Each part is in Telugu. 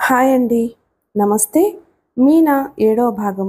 హాయ్ అండి నమస్తే మీనా ఏడో భాగం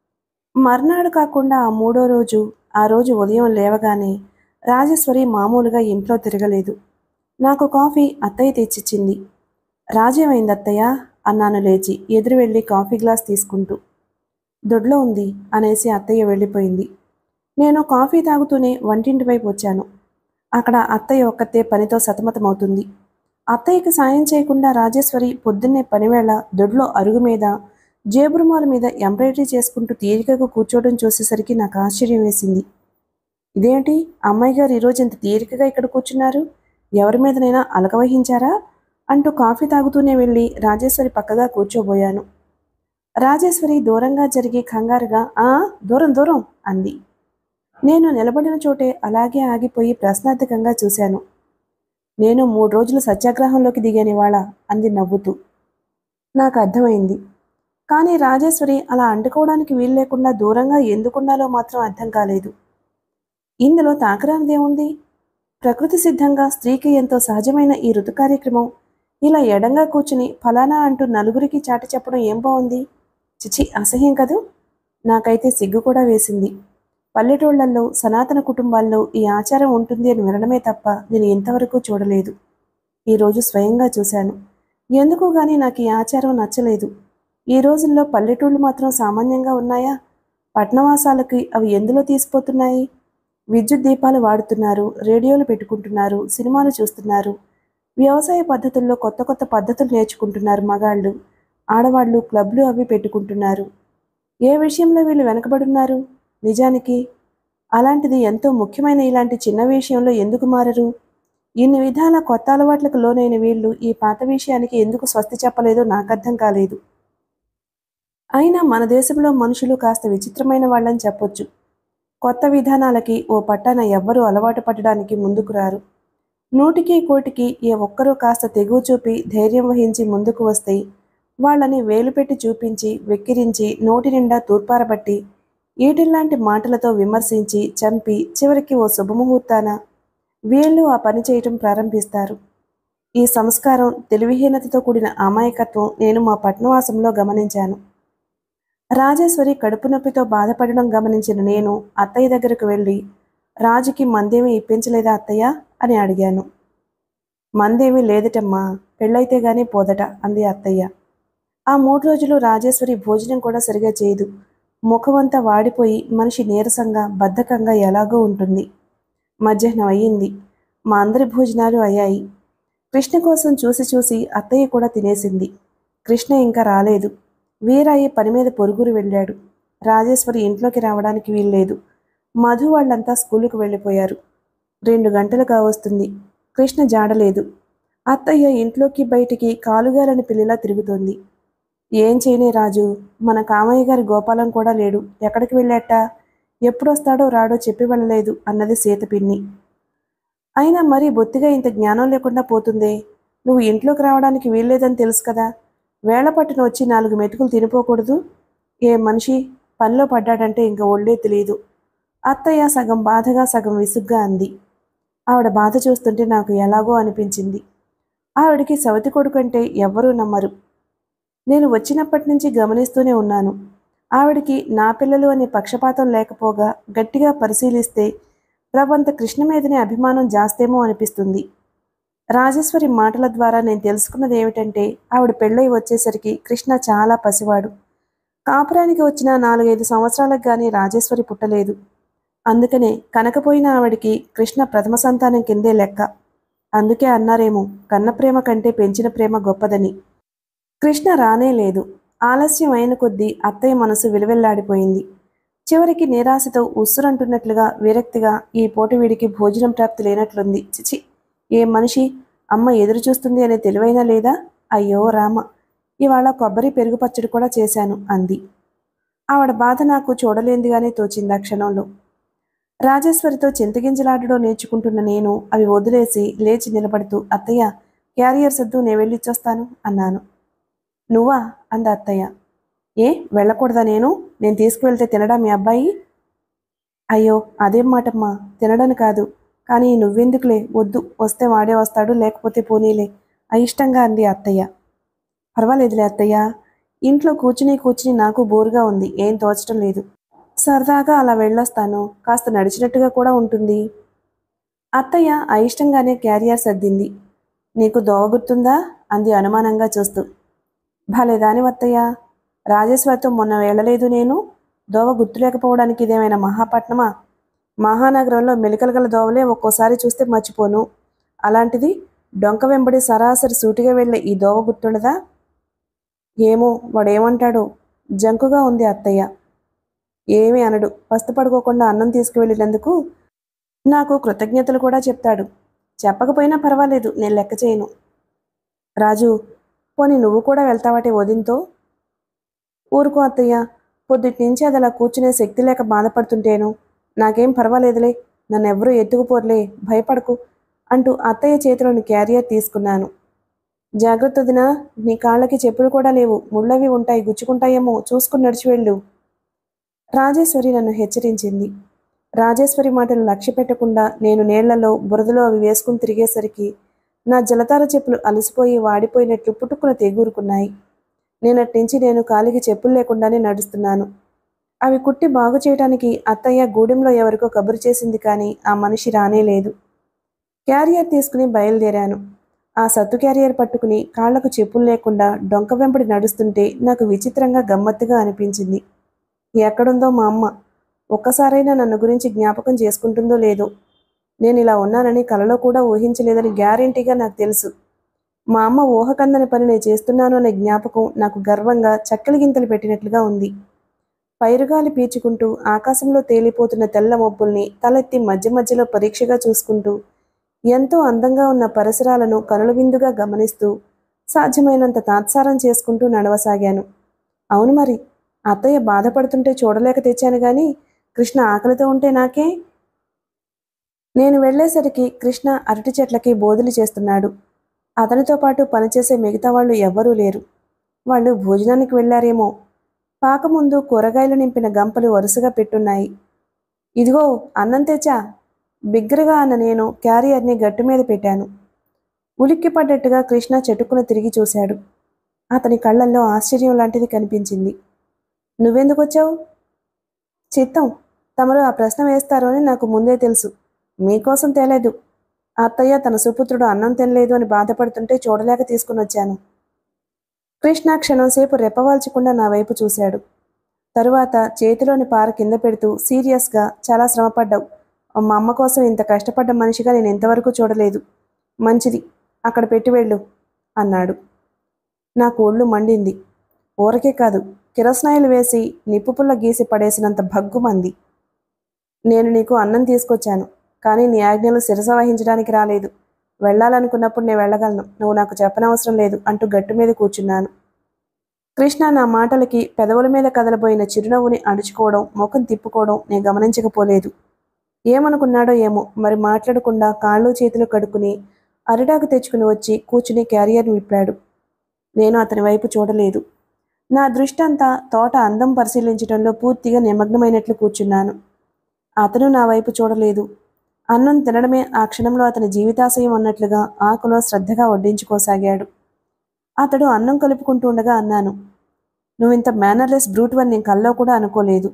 మర్నాడు కాకుండా ఆ మూడో రోజు ఆ రోజు ఉదయం లేవగానే రాజేశ్వరి మామూలుగా ఇంట్లో తిరగలేదు నాకు కాఫీ అత్తయ్య తెచ్చిచ్చింది రాజేమైంది అత్తయ్య అన్నాను లేచి ఎదురు వెళ్ళి కాఫీ గ్లాస్ తీసుకుంటూ దొడ్లో ఉంది అనేసి అత్తయ్య వెళ్ళిపోయింది నేను కాఫీ తాగుతూనే వంటింటి వైపు వచ్చాను అక్కడ అత్తయ్య ఒక్కతే పనితో సతమతమవుతుంది అత్తయ్యకి సాయం చేయకుండా రాజేశ్వరి పొద్దున్నే పనివేళ దొడ్లో అరుగు మీద జేబురుమాల మీద ఎంబ్రాయిడరీ చేసుకుంటూ తీరికగా కూర్చోవడం చూసేసరికి నాకు ఆశ్చర్యం వేసింది ఇదేంటి అమ్మాయి గారు ఈరోజు ఇంత తీరికగా ఇక్కడ కూర్చున్నారు ఎవరి మీదనైనా అలక వహించారా అంటూ కాఫీ తాగుతూనే వెళ్ళి రాజేశ్వరి పక్కగా కూర్చోబోయాను రాజేశ్వరి దూరంగా జరిగి కంగారుగా ఆ దూరం దూరం అంది నేను నిలబడిన చోటే అలాగే ఆగిపోయి ప్రశ్నార్థకంగా చూశాను నేను మూడు రోజులు సత్యాగ్రహంలోకి దిగాను ఇవాళ అంది నవ్వుతూ నాకు అర్థమైంది కానీ రాజేశ్వరి అలా అంటుకోవడానికి వీలు లేకుండా దూరంగా ఎందుకున్నాలో మాత్రం అర్థం కాలేదు ఇందులో తాకరానిదేముంది ప్రకృతి సిద్ధంగా స్త్రీకి ఎంతో సహజమైన ఈ ఋతు కార్యక్రమం ఇలా ఎడంగా కూర్చుని ఫలానా అంటూ నలుగురికి చాటి చెప్పడం ఏం బాగుంది చిచి అసహ్యం కదూ నాకైతే సిగ్గు కూడా వేసింది పల్లెటూళ్లలో సనాతన కుటుంబాల్లో ఈ ఆచారం ఉంటుంది అని వినడమే తప్ప నేను ఇంతవరకు చూడలేదు ఈరోజు స్వయంగా చూశాను ఎందుకో గాని నాకు ఈ ఆచారం నచ్చలేదు ఈ రోజుల్లో పల్లెటూళ్ళు మాత్రం సామాన్యంగా ఉన్నాయా పట్నవాసాలకి అవి ఎందులో తీసిపోతున్నాయి విద్యుత్ దీపాలు వాడుతున్నారు రేడియోలు పెట్టుకుంటున్నారు సినిమాలు చూస్తున్నారు వ్యవసాయ పద్ధతుల్లో కొత్త కొత్త పద్ధతులు నేర్చుకుంటున్నారు మగాళ్ళు ఆడవాళ్ళు క్లబ్లు అవి పెట్టుకుంటున్నారు ఏ విషయంలో వీళ్ళు వెనకబడున్నారు నిజానికి అలాంటిది ఎంతో ముఖ్యమైన ఇలాంటి చిన్న విషయంలో ఎందుకు మారరు ఇన్ని విధాల కొత్త అలవాట్లకు లోనైన వీళ్ళు ఈ పాత విషయానికి ఎందుకు స్వస్తి చెప్పలేదో నాకు అర్థం కాలేదు అయినా మన దేశంలో మనుషులు కాస్త విచిత్రమైన వాళ్ళని చెప్పొచ్చు కొత్త విధానాలకి ఓ పట్టాన ఎవ్వరూ అలవాటు పడడానికి ముందుకు రారు నూటికి కోటికి ఏ ఒక్కరూ కాస్త తెగువ చూపి ధైర్యం వహించి ముందుకు వస్తే వాళ్ళని వేలు పెట్టి చూపించి వెక్కిరించి నోటి నిండా తూర్పారబట్టి ఈటిల్లాంటి మాటలతో విమర్శించి చంపి చివరికి ఓ శుభముహూర్తాన వీళ్ళు ఆ పని చేయటం ప్రారంభిస్తారు ఈ సంస్కారం తెలివిహీనతతో కూడిన అమాయకత్వం నేను మా పట్నవాసంలో గమనించాను రాజేశ్వరి కడుపు నొప్పితో బాధపడడం గమనించిన నేను అత్తయ్య దగ్గరకు వెళ్ళి రాజుకి మందేమీ ఇప్పించలేదా అత్తయ్య అని అడిగాను మందేమీ లేదటమ్మా పెళ్ళైతే గానీ పోదట అంది అత్తయ్య ఆ మూడు రోజులు రాజేశ్వరి భోజనం కూడా సరిగా చేయదు ముఖమంతా వాడిపోయి మనిషి నీరసంగా బద్ధకంగా ఎలాగో ఉంటుంది మధ్యాహ్నం అయ్యింది మా అందరి భోజనాలు అయ్యాయి కృష్ణ కోసం చూసి చూసి అత్తయ్య కూడా తినేసింది కృష్ణ ఇంకా రాలేదు వీరయ్య పని మీద పొరుగురు వెళ్ళాడు రాజేశ్వరి ఇంట్లోకి రావడానికి వీల్లేదు మధు వాళ్ళంతా స్కూలుకు వెళ్ళిపోయారు రెండు గంటలు కావస్తుంది కృష్ణ జాడలేదు అత్తయ్య ఇంట్లోకి బయటికి కాలుగాలని పిల్లిలా తిరుగుతోంది ఏం చేయనే రాజు మన కామయ్య గారి గోపాలం కూడా లేడు ఎక్కడికి వెళ్ళాట ఎప్పుడొస్తాడో రాడో చెప్పి వెళ్ళలేదు అన్నది సీత పిన్ని అయినా మరీ బొత్తిగా ఇంత జ్ఞానం లేకుండా పోతుందే నువ్వు ఇంట్లోకి రావడానికి వీల్లేదని తెలుసు కదా వేళ పట్టున వచ్చి నాలుగు మెతుకులు తినిపోకూడదు ఏ మనిషి పనిలో పడ్డాడంటే ఇంకా ఒళ్ళే తెలియదు అత్తయ్య సగం బాధగా సగం విసుగ్గా అంది ఆవిడ బాధ చూస్తుంటే నాకు ఎలాగో అనిపించింది ఆవిడకి సవతి కొడుకంటే ఎవ్వరూ నమ్మరు నేను వచ్చినప్పటి నుంచి గమనిస్తూనే ఉన్నాను ఆవిడికి నా పిల్లలు అనే పక్షపాతం లేకపోగా గట్టిగా పరిశీలిస్తే రవంత కృష్ణ మీదనే అభిమానం జాస్తేమో అనిపిస్తుంది రాజేశ్వరి మాటల ద్వారా నేను తెలుసుకున్నది ఏమిటంటే ఆవిడ పెళ్ళై వచ్చేసరికి కృష్ణ చాలా పసివాడు కాపురానికి వచ్చిన నాలుగైదు సంవత్సరాలకు గానీ రాజేశ్వరి పుట్టలేదు అందుకనే కనకపోయిన ఆవిడికి కృష్ణ ప్రథమ సంతానం కిందే లెక్క అందుకే అన్నారేమో కన్న ప్రేమ కంటే పెంచిన ప్రేమ గొప్పదని కృష్ణ రానే లేదు ఆలస్యం అయిన కొద్దీ అత్తయ్య మనసు విలువెల్లాడిపోయింది చివరికి నిరాశతో ఉస్సురంటున్నట్లుగా విరక్తిగా ఈ పూట వీడికి భోజనం ప్రాప్తి లేనట్లుంది చిచి ఏ మనిషి అమ్మ ఎదురు చూస్తుంది అనే తెలివైనా లేదా అయ్యో రామ ఇవాళ కొబ్బరి పెరుగు పచ్చడి కూడా చేశాను అంది ఆవిడ బాధ నాకు చూడలేందిగానే తోచింది ఆ క్షణంలో రాజేశ్వరితో చింతగింజలాడడం నేర్చుకుంటున్న నేను అవి వదిలేసి లేచి నిలబడుతూ అత్తయ్య క్యారియర్ సద్దు నేను వెళ్ళిచ్చొస్తాను అన్నాను నువ్వా అంద అత్తయ్య ఏ వెళ్ళకూడదా నేను నేను తీసుకువెళ్తే తినడా మీ అబ్బాయి అయ్యో అదేం మాటమ్మా తినడని కాదు కానీ నువ్వెందుకులే వద్దు వస్తే వాడే వస్తాడు లేకపోతే పోనీలే అయిష్టంగా అంది అత్తయ్య పర్వాలేదులే అత్తయ్య ఇంట్లో కూర్చుని కూర్చుని నాకు బోరుగా ఉంది ఏం తోచడం లేదు సరదాగా అలా వెళ్ళొస్తాను కాస్త నడిచినట్టుగా కూడా ఉంటుంది అత్తయ్య అయిష్టంగానే క్యారియర్ సర్దింది నీకు దోవ గుర్తుందా అంది అనుమానంగా చూస్తూ భలే దాని అత్తయ్య రాజేశ్వరితో మొన్న వెళ్ళలేదు నేను దోవ గుర్తులేకపోవడానికి ఇదేమైనా మహాపట్నమా మహానగరంలో మెలికలు గల దోవలే ఒక్కోసారి చూస్తే మర్చిపోను అలాంటిది డొంక వెంబడి సరాసరి సూటిగా వెళ్ళే ఈ దోవ గుర్తుండదా ఏమో వాడేమంటాడో జంకుగా ఉంది అత్తయ్య ఏమీ అనడు పస్తుపడుకోకుండా అన్నం తీసుకువెళ్ళినందుకు నాకు కృతజ్ఞతలు కూడా చెప్తాడు చెప్పకపోయినా పర్వాలేదు నేను లెక్క చేయను రాజు పోనీ నువ్వు కూడా వెళ్తావటే వదింతో ఊరుకో అత్తయ్య పొద్దుటి నుంచి అది అలా కూర్చునే శక్తి లేక బాధపడుతుంటేను నాకేం పర్వాలేదులే నన్నెవ్వరూ ఎత్తుకుపోర్లే భయపడకు అంటూ అత్తయ్య చేతిలోని క్యారియర్ తీసుకున్నాను జాగ్రత్త వదినా నీ కాళ్ళకి చెప్పులు కూడా లేవు ముళ్ళవి ఉంటాయి గుచ్చుకుంటాయేమో చూసుకుని నడిచి వెళ్ళు రాజేశ్వరి నన్ను హెచ్చరించింది రాజేశ్వరి మాటలు లక్ష్య పెట్టకుండా నేను నీళ్లలో బురదలో అవి వేసుకుని తిరిగేసరికి నా జలతార చెప్పులు అలసిపోయి వాడిపోయినట్లు పుట్టుకున తెగూరుకున్నాయి నేనట్నుంచి నేను కాలికి చెప్పులు లేకుండానే నడుస్తున్నాను అవి కుట్టి బాగు చేయడానికి అత్తయ్య గూడెంలో ఎవరికో కబురు చేసింది కానీ ఆ మనిషి రానే లేదు క్యారియర్ తీసుకుని బయలుదేరాను ఆ సత్తు క్యారియర్ పట్టుకుని కాళ్లకు చెప్పులు లేకుండా డొంక వెంబడి నడుస్తుంటే నాకు విచిత్రంగా గమ్మత్తుగా అనిపించింది ఎక్కడుందో మా అమ్మ ఒక్కసారైనా నన్ను గురించి జ్ఞాపకం చేసుకుంటుందో లేదో నేను ఇలా ఉన్నానని కలలో కూడా ఊహించలేదని గ్యారెంటీగా నాకు తెలుసు మా అమ్మ ఊహ కందని పని నేను చేస్తున్నాను అనే జ్ఞాపకం నాకు గర్వంగా చక్కలి గింతలు పెట్టినట్లుగా ఉంది పైరుగాలి పీల్చుకుంటూ ఆకాశంలో తేలిపోతున్న తెల్ల మబ్బుల్ని తలెత్తి మధ్య మధ్యలో పరీక్షగా చూసుకుంటూ ఎంతో అందంగా ఉన్న పరిసరాలను కనుల విందుగా గమనిస్తూ సాధ్యమైనంత తాత్సారం చేసుకుంటూ నడవసాగాను అవును మరి అత్తయ్య బాధపడుతుంటే చూడలేక తెచ్చాను గాని కృష్ణ ఆకలితో ఉంటే నాకే నేను వెళ్ళేసరికి కృష్ణ అరటి చెట్లకి బోధులు చేస్తున్నాడు అతనితో పాటు పనిచేసే మిగతా వాళ్ళు ఎవ్వరూ లేరు వాళ్ళు భోజనానికి వెళ్ళారేమో పాక ముందు కూరగాయలు నింపిన గంపలు వరుసగా పెట్టున్నాయి ఇదిగో అన్నం తెచ్చా బిగ్గరగా అన్న నేను క్యారియర్ని గట్టు మీద పెట్టాను ఉలిక్కి పడ్డట్టుగా కృష్ణ చెట్టుకున తిరిగి చూశాడు అతని కళ్ళల్లో ఆశ్చర్యం లాంటిది కనిపించింది నువ్వెందుకు వచ్చావు చిత్తం తమరు ఆ ప్రశ్న వేస్తారు అని నాకు ముందే తెలుసు మీకోసం తేలేదు అత్తయ్య తన సుపుత్రుడు అన్నం తినలేదు అని బాధపడుతుంటే చూడలేక తీసుకుని వచ్చాను కృష్ణ క్షణంసేపు రెప్పవాల్చకుండా నా వైపు చూశాడు తరువాత చేతిలోని పార కింద పెడుతూ సీరియస్గా చాలా శ్రమపడ్డావు మా అమ్మ కోసం ఇంత కష్టపడ్డ మనిషిగా నేను ఇంతవరకు చూడలేదు మంచిది అక్కడ పెట్టి వెళ్ళు అన్నాడు నాకు ఒళ్ళు మండింది ఊరకే కాదు కిరసనాయిలు వేసి నిప్పు పుల్ల గీసి పడేసినంత భగ్గుమంది నేను నీకు అన్నం తీసుకొచ్చాను కానీ నీ ఆజ్ఞలు శిరస వహించడానికి రాలేదు వెళ్ళాలనుకున్నప్పుడు నేను వెళ్ళగలను నువ్వు నాకు చెప్పనవసరం లేదు అంటూ గట్టు మీద కూర్చున్నాను కృష్ణ నా మాటలకి పెదవుల మీద కదలబోయిన చిరునవ్వుని అణుచుకోవడం ముఖం తిప్పుకోవడం నేను గమనించకపోలేదు ఏమనుకున్నాడో ఏమో మరి మాట్లాడకుండా కాళ్ళు చేతులు కడుక్కుని అరిటాకు తెచ్చుకుని వచ్చి కూర్చుని క్యారియర్ని విప్పాడు నేను అతని వైపు చూడలేదు నా దృష్టి అంతా తోట అందం పరిశీలించడంలో పూర్తిగా నిమగ్నమైనట్లు కూర్చున్నాను అతను నా వైపు చూడలేదు అన్నం తినడమే ఆ క్షణంలో అతని జీవితాశయం అన్నట్లుగా ఆకులో శ్రద్ధగా వడ్డించుకోసాగాడు అతడు అన్నం కలుపుకుంటూ ఉండగా అన్నాను నువ్వు ఇంత మేనర్లెస్ బ్రూట్ అని నేను కల్లో కూడా అనుకోలేదు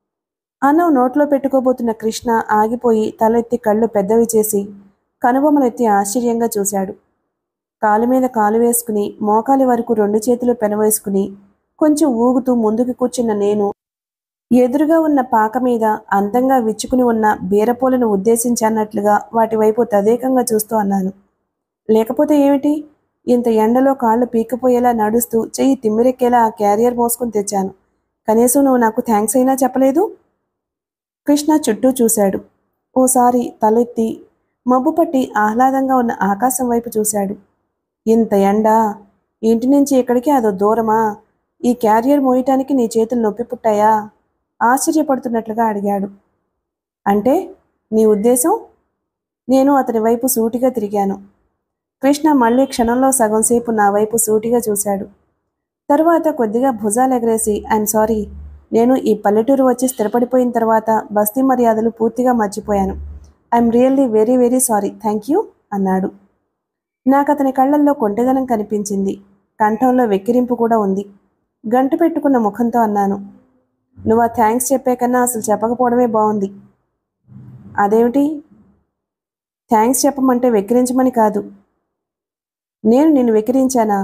అన్నం నోట్లో పెట్టుకోబోతున్న కృష్ణ ఆగిపోయి తలెత్తి కళ్ళు పెద్దవి చేసి కనుబొమ్మలెత్తి ఆశ్చర్యంగా చూశాడు కాలు మీద కాలు వేసుకుని మోకాలి వరకు రెండు చేతులు పెనవేసుకుని కొంచెం ఊగుతూ ముందుకు కూర్చున్న నేను ఎదురుగా ఉన్న పాక మీద అందంగా విచ్చుకుని ఉన్న బీరపూలను ఉద్దేశించన్నట్లుగా వాటి వైపు తదేకంగా చూస్తూ అన్నాను లేకపోతే ఏమిటి ఇంత ఎండలో కాళ్ళు పీకపోయేలా నడుస్తూ చెయ్యి తిమ్మిరెక్కేలా ఆ క్యారియర్ మోసుకుని తెచ్చాను కనీసం నువ్వు నాకు థ్యాంక్స్ అయినా చెప్పలేదు కృష్ణ చుట్టూ చూశాడు ఓసారి తలెత్తి మబ్బు పట్టి ఆహ్లాదంగా ఉన్న ఆకాశం వైపు చూశాడు ఇంత ఎండ ఇంటి నుంచి ఇక్కడికి అదో దూరమా ఈ క్యారియర్ మోయటానికి నీ చేతులు నొప్పి పుట్టాయా ఆశ్చర్యపడుతున్నట్లుగా అడిగాడు అంటే నీ ఉద్దేశం నేను అతని వైపు సూటిగా తిరిగాను కృష్ణ మళ్ళీ క్షణంలో సగం సేపు నా వైపు సూటిగా చూశాడు తరువాత కొద్దిగా భుజాలు ఎగరేసి ఐఎమ్ సారీ నేను ఈ పల్లెటూరు వచ్చి స్థిరపడిపోయిన తర్వాత బస్తీ మర్యాదలు పూర్తిగా మర్చిపోయాను I'm really very very sorry thank you అన్నాడు నాకు అతని కళ్ళల్లో కొంటెదనం కనిపించింది కంఠంలో వెక్కిరింపు కూడా ఉంది గంట పెట్టుకున్న ముఖంతో అన్నాను నువ్వు ఆ థ్యాంక్స్ చెప్పే కన్నా అసలు చెప్పకపోవడమే బాగుంది అదేమిటి థ్యాంక్స్ చెప్పమంటే వెక్కిరించమని కాదు నేను నిన్ను వెక్కిరించానా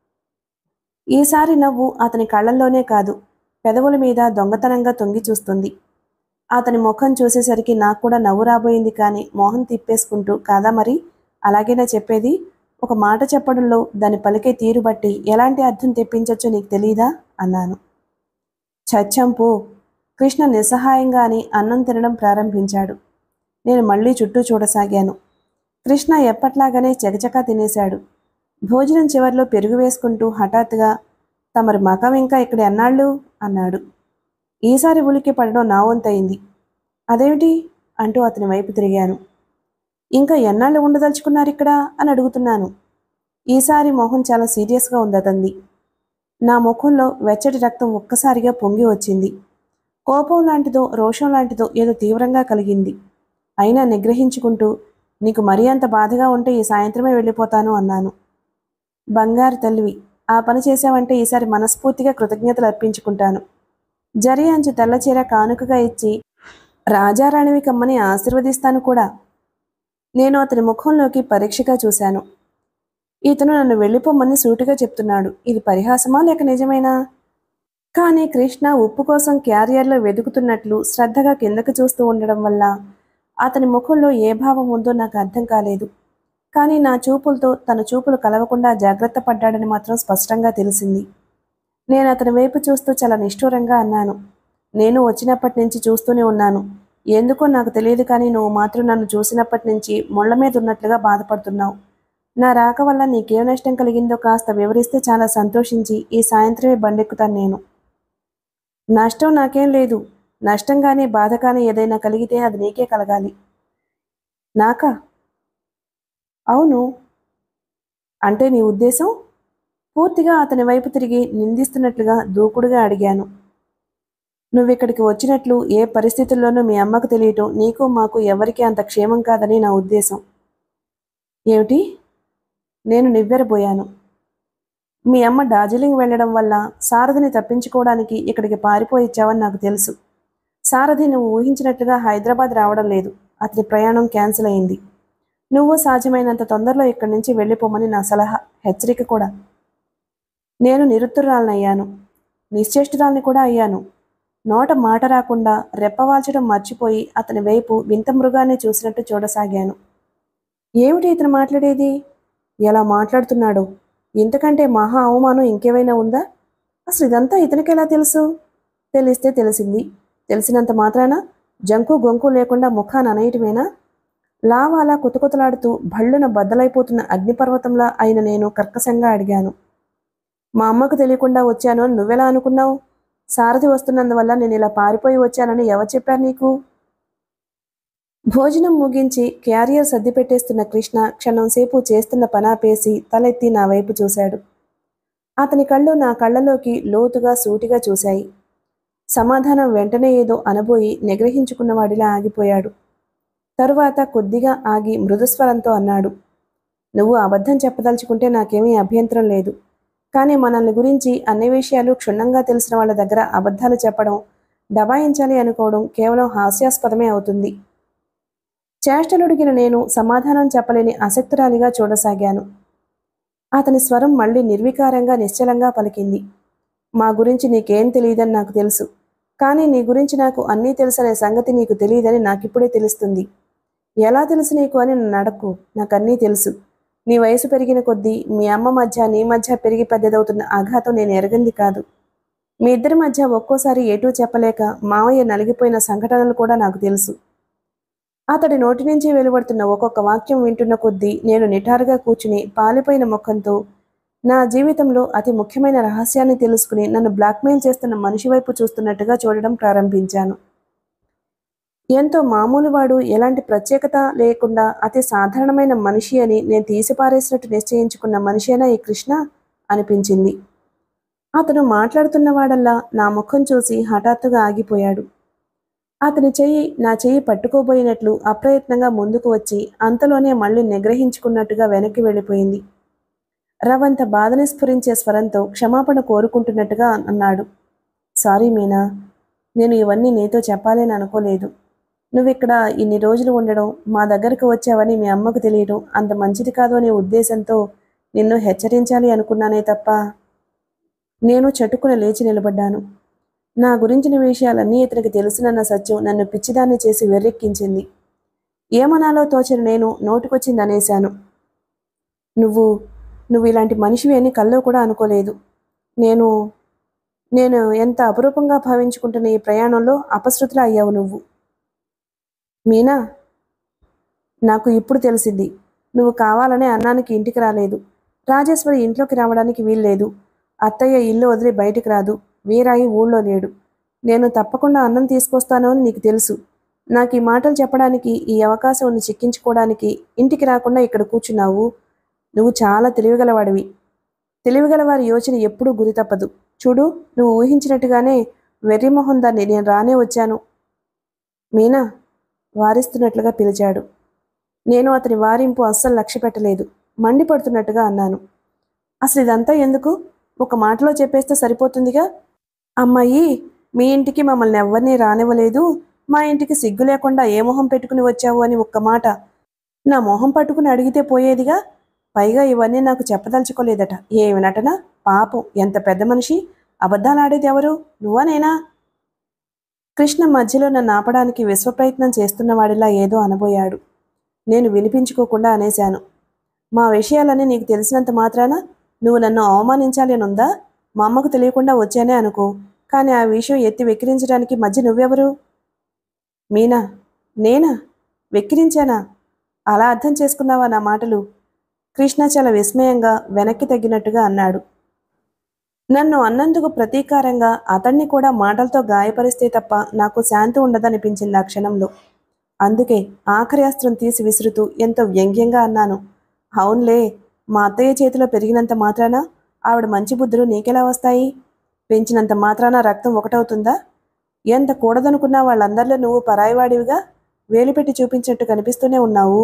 ఈసారి నవ్వు అతని కళ్ళల్లోనే కాదు పెదవుల మీద దొంగతనంగా తొంగి చూస్తుంది అతని ముఖం చూసేసరికి నాకు కూడా నవ్వు రాబోయింది కానీ మోహన్ తిప్పేసుకుంటూ కాదా మరి అలాగేనా చెప్పేది ఒక మాట చెప్పడంలో దాని పలికే తీరు బట్టి ఎలాంటి అర్థం తెప్పించొచ్చో నీకు తెలీదా అన్నాను చచ్చంపు కృష్ణ నిస్సహాయంగా అని అన్నం తినడం ప్రారంభించాడు నేను మళ్ళీ చుట్టూ చూడసాగాను కృష్ణ ఎప్పట్లాగానే చకచకా తినేశాడు భోజనం చివర్లో పెరుగు వేసుకుంటూ హఠాత్తుగా తమరి మకం ఇంకా ఇక్కడ ఎన్నాళ్ళు అన్నాడు ఈసారి ఉలికి పడడం నా వంతయింది అదేమిటి అంటూ అతని వైపు తిరిగాను ఇంకా ఎన్నాళ్ళు ఉండదలుచుకున్నారు ఇక్కడ అని అడుగుతున్నాను ఈసారి మొహం చాలా సీరియస్గా ఉంది అతంది నా ముఖంలో వెచ్చటి రక్తం ఒక్కసారిగా పొంగి వచ్చింది కోపం లాంటిదో రోషం లాంటిదో ఏదో తీవ్రంగా కలిగింది అయినా నిగ్రహించుకుంటూ నీకు మరీ అంత బాధగా ఉంటే ఈ సాయంత్రమే వెళ్ళిపోతాను అన్నాను బంగారు తల్లివి ఆ పని చేసావంటే ఈసారి మనస్ఫూర్తిగా కృతజ్ఞతలు అర్పించుకుంటాను జరి అంచు తెల్లచీర కానుకగా ఇచ్చి రాజారాణివి కమ్మని ఆశీర్వదిస్తాను కూడా నేను అతని ముఖంలోకి పరీక్షగా చూశాను ఇతను నన్ను వెళ్ళిపోమని సూటిగా చెప్తున్నాడు ఇది పరిహాసమా లేక నిజమేనా కానీ కృష్ణ ఉప్పు కోసం క్యారియర్లో వెతుకుతున్నట్లు శ్రద్ధగా కిందకు చూస్తూ ఉండడం వల్ల అతని ముఖంలో ఏ భావం ఉందో నాకు అర్థం కాలేదు కానీ నా చూపులతో తన చూపులు కలవకుండా జాగ్రత్త పడ్డాడని మాత్రం స్పష్టంగా తెలిసింది నేను అతని వైపు చూస్తూ చాలా నిష్ఠూరంగా అన్నాను నేను వచ్చినప్పటి నుంచి చూస్తూనే ఉన్నాను ఎందుకో నాకు తెలియదు కానీ నువ్వు మాత్రం నన్ను చూసినప్పటి నుంచి ముళ్ళ మీద ఉన్నట్లుగా బాధపడుతున్నావు నా రాక వల్ల నీకేం నష్టం కలిగిందో కాస్త వివరిస్తే చాలా సంతోషించి ఈ సాయంత్రమే బండెక్కుతాను నేను నష్టం నాకేం లేదు నష్టం కానీ బాధ కానీ ఏదైనా కలిగితే అది నీకే కలగాలి నాకా అవును అంటే నీ ఉద్దేశం పూర్తిగా అతని వైపు తిరిగి నిందిస్తున్నట్లుగా దూకుడుగా అడిగాను నువ్విక్కడికి వచ్చినట్లు ఏ పరిస్థితుల్లోనూ మీ అమ్మకు తెలియటం నీకు మాకు ఎవరికీ అంత క్షేమం కాదని నా ఉద్దేశం ఏమిటి నేను నివ్వెరబోయాను మీ అమ్మ డార్జిలింగ్ వెళ్ళడం వల్ల సారథిని తప్పించుకోవడానికి ఇక్కడికి పారిపోయిచ్చావని నాకు తెలుసు సారథి నువ్వు ఊహించినట్లుగా హైదరాబాద్ రావడం లేదు అతని ప్రయాణం క్యాన్సిల్ అయింది నువ్వు సాధ్యమైనంత తొందరలో ఇక్కడి నుంచి వెళ్ళిపోమని నా సలహా హెచ్చరిక కూడా నేను నిరుత్తరాలనయ్యాను నిశ్చేష్టురాల్ని కూడా అయ్యాను నోట మాట రాకుండా రెప్పవాల్చడం మర్చిపోయి అతని వైపు వింత మృగాన్ని చూసినట్టు చూడసాగాను ఏమిటి ఇతను మాట్లాడేది ఎలా మాట్లాడుతున్నాడు ఇంతకంటే మహా అవమానం ఇంకేమైనా ఉందా అసలు ఇదంతా ఇతనికి ఎలా తెలుసు తెలిస్తే తెలిసింది తెలిసినంత మాత్రాన జంకు గొంకు లేకుండా ముఖాన్ని అనేయటమేనా లావాలా కుతకుతలాడుతూ భళ్ళున బద్దలైపోతున్న అగ్నిపర్వతంలా అయిన నేను కర్కశంగా అడిగాను మా అమ్మకు తెలియకుండా వచ్చాను అని నువ్వెలా అనుకున్నావు సారథి వస్తున్నందువల్ల నేను ఇలా పారిపోయి వచ్చానని ఎవరు చెప్పారు నీకు భోజనం ముగించి క్యారియర్ సర్ది పెట్టేస్తున్న కృష్ణ క్షణం సేపు చేస్తున్న పనాపేసి తలెత్తి నా వైపు చూశాడు అతని కళ్ళు నా కళ్ళలోకి లోతుగా సూటిగా చూశాయి సమాధానం వెంటనే ఏదో అనబోయి నిగ్రహించుకున్నవాడిలా ఆగిపోయాడు తరువాత కొద్దిగా ఆగి మృదుస్వరంతో అన్నాడు నువ్వు అబద్ధం చెప్పదలుచుకుంటే నాకేమీ అభ్యంతరం లేదు కానీ మనల్ని గురించి అన్ని విషయాలు క్షుణ్ణంగా తెలిసిన వాళ్ళ దగ్గర అబద్ధాలు చెప్పడం దబాయించాలి అనుకోవడం కేవలం హాస్యాస్పదమే అవుతుంది చేష్టలుడిగిన నేను సమాధానం చెప్పలేని ఆసక్తురాలిగా చూడసాగాను అతని స్వరం మళ్ళీ నిర్వికారంగా నిశ్చలంగా పలికింది మా గురించి నీకేం తెలియదని నాకు తెలుసు కానీ నీ గురించి నాకు అన్నీ తెలుసనే సంగతి నీకు తెలియదని నాకిప్పుడే తెలుస్తుంది ఎలా తెలుసు నీకు అని నన్ను అడక్కు నాకు అన్నీ తెలుసు నీ వయసు పెరిగిన కొద్దీ మీ అమ్మ మధ్య నీ మధ్య పెరిగి పెద్దదవుతున్న ఆఘాతం నేను ఎరగంది కాదు మీ ఇద్దరి మధ్య ఒక్కోసారి ఏటూ చెప్పలేక మావయ్య నలిగిపోయిన సంఘటనలు కూడా నాకు తెలుసు అతడి నోటి నుంచి వెలువడుతున్న ఒక్కొక్క వాక్యం వింటున్న కొద్దీ నేను నిటారుగా కూర్చుని పాలిపోయిన ముఖంతో నా జీవితంలో అతి ముఖ్యమైన రహస్యాన్ని తెలుసుకుని నన్ను బ్లాక్మెయిల్ చేస్తున్న మనిషి వైపు చూస్తున్నట్టుగా చూడడం ప్రారంభించాను ఎంతో మామూలు వాడు ఎలాంటి ప్రత్యేకత లేకుండా అతి సాధారణమైన మనిషి అని నేను తీసిపారేసినట్టు నిశ్చయించుకున్న మనిషేనా ఈ కృష్ణ అనిపించింది అతను మాట్లాడుతున్నవాడల్లా నా ముఖం చూసి హఠాత్తుగా ఆగిపోయాడు అతని చెయ్యి నా చెయ్యి పట్టుకోబోయినట్లు అప్రయత్నంగా ముందుకు వచ్చి అంతలోనే మళ్ళీ నిగ్రహించుకున్నట్టుగా వెనక్కి వెళ్ళిపోయింది రవంత బాధని స్ఫురించే స్వరంతో క్షమాపణ కోరుకుంటున్నట్టుగా అన్నాడు సారీ మీనా నేను ఇవన్నీ నీతో చెప్పాలని అనుకోలేదు నువ్వు ఇక్కడ ఇన్ని రోజులు ఉండడం మా దగ్గరకు వచ్చావని మీ అమ్మకు తెలియడం అంత మంచిది కాదు అనే ఉద్దేశంతో నిన్ను హెచ్చరించాలి అనుకున్నానే తప్ప నేను చటుకున లేచి నిలబడ్డాను నా గురించిన విషయాలన్నీ ఇతనికి తెలుసునన్న సత్యం నన్ను పిచ్చిదాన్ని చేసి వెర్రెక్కించింది ఏమనాలో తోచిన నేను నోటికొచ్చింది అనేశాను నువ్వు నువ్వు ఇలాంటి మనిషివి అని కల్లో కూడా అనుకోలేదు నేను నేను ఎంత అపురూపంగా భావించుకుంటున్న ఈ ప్రయాణంలో అపశృతులు అయ్యావు నువ్వు మీనా నాకు ఇప్పుడు తెలిసింది నువ్వు కావాలనే అన్నానికి ఇంటికి రాలేదు రాజేశ్వరి ఇంట్లోకి రావడానికి వీల్లేదు అత్తయ్య ఇల్లు వదిలి బయటికి రాదు వీరాయి ఊళ్ళో లేడు నేను తప్పకుండా అన్నం తీసుకొస్తాను అని నీకు తెలుసు నాకు ఈ మాటలు చెప్పడానికి ఈ అవకాశం చిక్కించుకోవడానికి ఇంటికి రాకుండా ఇక్కడ కూర్చున్నావు నువ్వు చాలా తెలివిగలవాడివి తెలివిగలవారి యోచన ఎప్పుడూ గురి తప్పదు చూడు నువ్వు ఊహించినట్టుగానే వెర్రిమొహం దాన్ని నేను రానే వచ్చాను మీనా వారిస్తున్నట్లుగా పిలిచాడు నేను అతని వారింపు అస్సలు లక్ష్య పెట్టలేదు మండిపడుతున్నట్టుగా అన్నాను అసలు ఇదంతా ఎందుకు ఒక మాటలో చెప్పేస్తే సరిపోతుందిగా అమ్మాయి మీ ఇంటికి మమ్మల్ని ఎవరినీ రానివ్వలేదు మా ఇంటికి సిగ్గు లేకుండా ఏ మొహం పెట్టుకుని వచ్చావు అని ఒక్క మాట నా మొహం పట్టుకుని అడిగితే పోయేదిగా పైగా ఇవన్నీ నాకు చెప్పదలుచుకోలేదట ఏమి నటన పాపం ఎంత పెద్ద మనిషి అబద్ధాలు ఆడేది ఎవరు నువ్వా నేనా కృష్ణ మధ్యలో నన్ను ఆపడానికి విశ్వప్రయత్నం చేస్తున్నవాడిలా ఏదో అనబోయాడు నేను వినిపించుకోకుండా అనేశాను మా విషయాలన్నీ నీకు తెలిసినంత మాత్రాన నువ్వు నన్ను అవమానించాలి అని ఉందా మా అమ్మకు తెలియకుండా వచ్చానే అనుకో కానీ ఆ విషయం ఎత్తి వెక్కిరించడానికి మధ్య నువ్వెవరు మీనా నేనా వెక్కిరించానా అలా అర్థం చేసుకున్నావా నా మాటలు కృష్ణ చాలా విస్మయంగా వెనక్కి తగ్గినట్టుగా అన్నాడు నన్ను అన్నందుకు ప్రతీకారంగా అతన్ని కూడా మాటలతో గాయపరిస్తే తప్ప నాకు శాంతి ఉండదనిపించింది ఆ క్షణంలో అందుకే ఆఖరి అస్త్రం తీసి విసురుతూ ఎంతో వ్యంగ్యంగా అన్నాను అవునులే మా అత్తయ్య చేతిలో పెరిగినంత మాత్రాన ఆవిడ మంచి బుద్ధులు నీకెలా వస్తాయి పెంచినంత మాత్రాన రక్తం ఒకటవుతుందా ఎంత కూడదనుకున్నా వాళ్ళందరిలో నువ్వు పరాయివాడివిగా వేలిపెట్టి చూపించినట్టు కనిపిస్తూనే ఉన్నావు